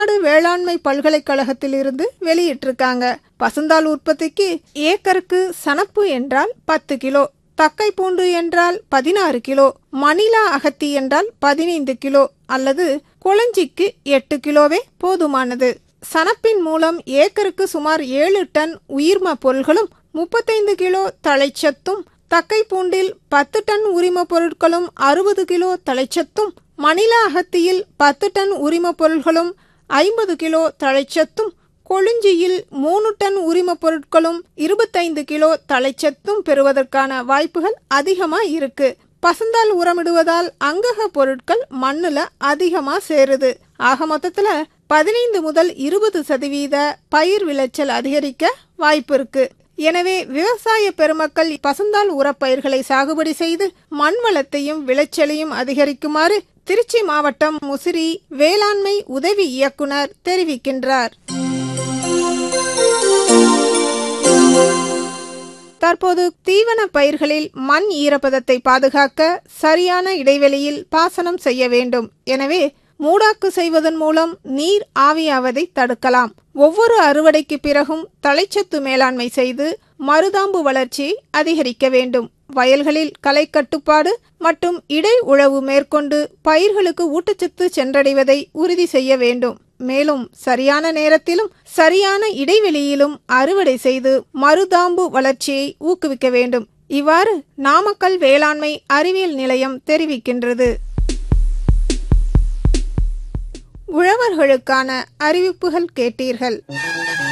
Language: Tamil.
தமிழ்நாடு வேளாண்மை பல்கலைக்கழகத்திலிருந்து வெளியிட்டிருக்காங்க பசுந்தாள் உற்பத்திக்கு ஏக்கருக்கு சணப்பு என்றால் பத்து கிலோ தக்கை பூண்டு என்றால் பதினாறு கிலோ மணிலா அகத்தி என்றால் பதினைந்து கிலோ அல்லது குளஞ்சிக்கு எட்டு கிலோவே போதுமானது சணப்பின் மூலம் ஏக்கருக்கு சுமார் ஏழு டன் உயிர்ம பொருள்களும் முப்பத்தைந்து கிலோ தழைச்சத்தும் தக்கை பூண்டில் பத்து டன் உரிம பொருட்களும் அறுபது கிலோ தழைச்சத்தும் மணிலா அகத்தியில் பத்து டன் உரிம பொருள்களும் ஐம்பது கிலோ தழைச்சத்தும் கொழுஞ்சியில் மூணு டன் உரிம பொருட்களும் இருபத்தைந்து கிலோ தழைச்சத்தும் பெறுவதற்கான வாய்ப்புகள் அதிகமா இருக்கு பசுந்தால் உரமிடுவதால் அங்கக பொருட்கள் மண்ணுல அதிகமா சேருது ஆக மொத்தத்துல பதினைந்து முதல் இருபது சதவீத பயிர் விளைச்சல் அதிகரிக்க வாய்ப்பு இருக்கு எனவே விவசாய பெருமக்கள் பசுந்தால் உரப்பயிர்களை சாகுபடி செய்து மண் வளத்தையும் விளைச்சலையும் அதிகரிக்குமாறு திருச்சி மாவட்டம் முசிறி வேளாண்மை உதவி இயக்குனர் தெரிவிக்கின்றார் தற்போது தீவன பயிர்களில் மண் ஈரப்பதத்தை பாதுகாக்க சரியான இடைவெளியில் பாசனம் செய்ய வேண்டும் எனவே மூடாக்கு செய்வதன் மூலம் நீர் ஆவியாவதை தடுக்கலாம் ஒவ்வொரு அறுவடைக்கு பிறகும் தழைச்சத்து மேலாண்மை செய்து மருதாம்பு வளர்ச்சியை அதிகரிக்க வேண்டும் வயல்களில் களை கட்டுப்பாடு மற்றும் இடை உழவு மேற்கொண்டு பயிர்களுக்கு ஊட்டச்சத்து சென்றடைவதை உறுதி செய்ய வேண்டும் மேலும் சரியான நேரத்திலும் சரியான இடைவெளியிலும் அறுவடை செய்து மருதாம்பு வளர்ச்சியை ஊக்குவிக்க வேண்டும் இவ்வாறு நாமக்கல் வேளாண்மை அறிவியல் நிலையம் தெரிவிக்கின்றது உழவர்களுக்கான அறிவிப்புகள் கேட்டீர்கள்